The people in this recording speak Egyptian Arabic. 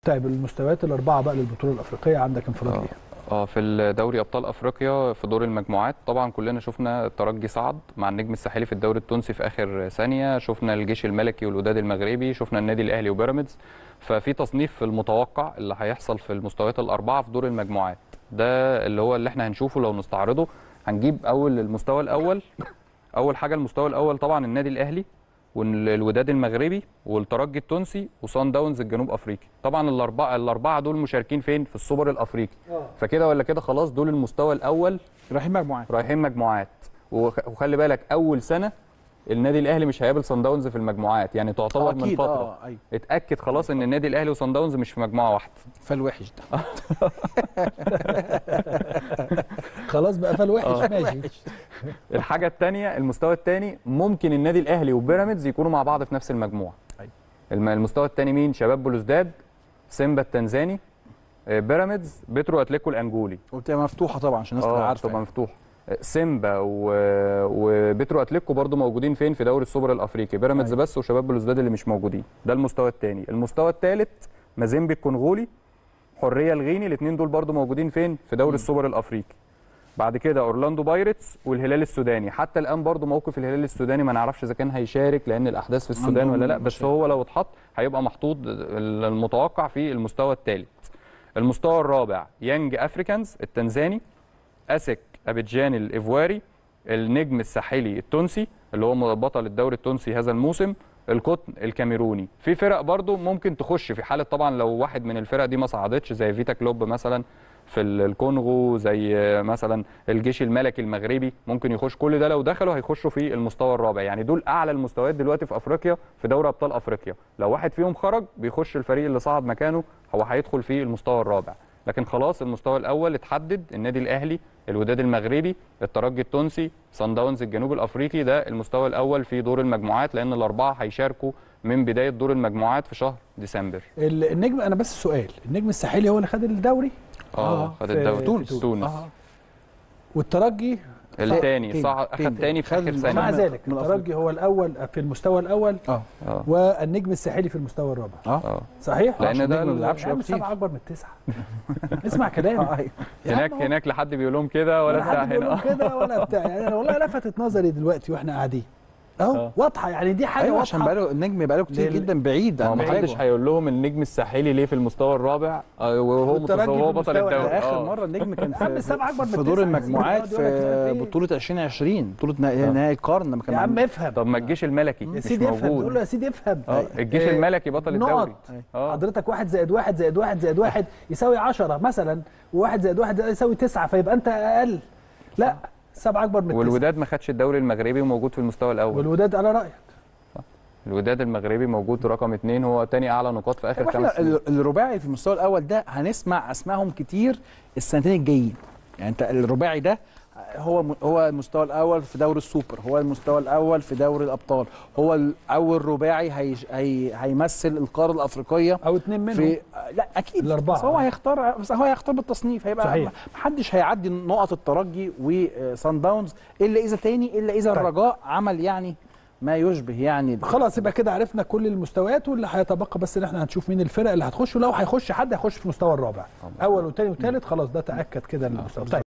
طيب المستويات الاربعه بقى للبطوله الافريقيه عندك انفراد آه. ليها اه في الدوري ابطال افريقيا في دور المجموعات طبعا كلنا شفنا الترجي صعد مع النجم الساحلي في الدوري التونسي في اخر ثانيه شفنا الجيش الملكي والوداد المغربي شفنا النادي الاهلي وبيراميدز ففي تصنيف في المتوقع اللي هيحصل في المستويات الاربعه في دور المجموعات ده اللي هو اللي احنا هنشوفه لو نستعرضه هنجيب اول المستوى الاول اول حاجه المستوى الاول طبعا النادي الاهلي والوداد المغربي والترجي التونسي وصن داونز الجنوب افريقي طبعا الاربعه الاربعه دول مشاركين فين في السوبر الافريقي فكده ولا كده خلاص دول المستوى الاول رايحين مجموعات رايحين مجموعات وخ- وخلي بالك اول سنه النادي الاهلي مش هيقابل صن داونز في المجموعات يعني تعتبر من أكيد، فتره اه ايوه اتاكد خلاص ان النادي الاهلي وصن داونز مش في مجموعه واحده فالوحش ده خلاص بقى فالوحش آه. ماشي الحاجه الثانيه المستوى الثاني ممكن النادي الاهلي وبيراميدز يكونوا مع بعض في نفس المجموعه أيوة. الم- المستوى الثاني مين شباب بلوزداد سيمبا التنزاني آه، بيراميدز بترو اتليكو الانجولي وبتبقى مفتوحه طبعا عشان الناس تبقى اه عارفه تبقى مفتوح سيمبا و... وبترو اتليكو برضو موجودين فين في دوري السوبر الافريقي بيراميدز أيوة. بس وشباب بلوزداد اللي مش موجودين ده المستوى الثاني المستوى الثالث مازيمبي الكونغولي حريه الغيني الاثنين دول برضو موجودين فين في دوري السوبر الافريقي بعد كده اورلاندو بايرتس والهلال السوداني حتى الان برضو موقف الهلال السوداني ما نعرفش اذا كان هيشارك لان الاحداث في السودان عندهم ولا لا بس مشاكل. هو لو اتحط هيبقى محطوط المتوقع في المستوى الثالث المستوى الرابع يانج افريكانز التنزاني اسك ابيجان الايفواري النجم الساحلي التونسي اللي هو بطل الدوري التونسي هذا الموسم القطن الكاميروني في فرق برضو ممكن تخش في حاله طبعا لو واحد من الفرق دي ما صعدتش زي فيتا كلوب مثلا في ال- الكونغو زي مثلا الجيش الملكي المغربي ممكن يخش كل ده لو دخلوا هيخشوا في المستوى الرابع يعني دول اعلى المستويات دلوقتي في افريقيا في دوري ابطال افريقيا لو واحد فيهم خرج بيخش الفريق اللي صعد مكانه هو هيدخل في المستوى الرابع لكن خلاص المستوى الاول اتحدد النادي الاهلي الوداد المغربي الترجي التونسي صن داونز الجنوب الافريقي ده المستوى الاول في دور المجموعات لان الاربعه هيشاركوا من بدايه دور المجموعات في شهر ديسمبر ال- النجم انا بس سؤال النجم الساحلي هو اللي خد الدوري اه آه، خد في- الدوري في تونس تونس. تونس آه. والترجي الثاني تاني، صعد اخد تاني. ثاني في خد اخر من- سنه ومع من- ذلك من الترجي هو الاول في المستوى الاول اه اه والنجم الساحلي في المستوى الرابع اه اه صحيح لأن عشان ده النجم ما ال- بيلعبش يا عم كتير السبعه اكبر من التسعه اسمع كلامي آه، أيوة. يا هناك عم هناك لحد بيقول لهم كده ولا ولا بتاع حد بيقول هنا لهم كده ولا بتاع يعني انا والله لفتت نظري دلوقتي واحنا قاعدين اهو آه. واضحه يعني دي حاجه ايوه واضحه عشان بقاله النجم بقاله كتير لل- جدا بعيد ما هو عن محدش محتاجه هيقول لهم النجم الساحلي ليه في المستوى الرابع آه، وهو والترجي متص- في هو بطل المستوى الدوري اخر آه. مره النجم كان يا عم في, السبعة أكبر من في دور التسعة. المجموعات يقعد يقول لك في إيه؟ بطوله 2020 بطوله نهائي نهائي القرن لما كان يا عم معانا- افهم طب ما الجيش الملكي يا مش سيدي افهم تقول له موجود يا سيدي افهم اه الجيش آه، الملكي بطل نقط. الدوري اه حضرتك واحد زائد واحد زائد واحد زائد واحد يساوي 10 مثلا وواحد زائد واحد زائد يساوي تسعة فيبقى انت اقل لا السبعه اكبر من التسعه والوداد ما خدش الدوري المغربي وموجود في المستوى الاول والوداد على رايك الوداد المغربي موجود رقم اثنين هو تاني اعلى نقاط في اخر طب خمس احنا سنين ال- الرباعي في المستوى الاول ده هنسمع اسمائهم كتير السنتين الجايين يعني انت الرباعي ده هو م- هو المستوى الاول في دوري السوبر هو المستوى الاول في دوري الابطال هو ال- اول رباعي هي هي هيمثل القاره الافريقيه او اتنين منهم في لا اكيد الأربعة. بس هو هيختار بس هو هيختار بالتصنيف هيبقى صحيح. محدش هيعدي نقط الترجي وصن داونز الا اذا تاني الا اذا طيب. الرجاء عمل يعني ما يشبه يعني خلاص يبقى كده عرفنا كل المستويات واللي هيتبقى بس ان احنا هنشوف مين الفرق اللي هتخش ولو هيخش حد هيخش في المستوى الرابع اول وثاني وثالث خلاص ده تاكد كده المستوى طيب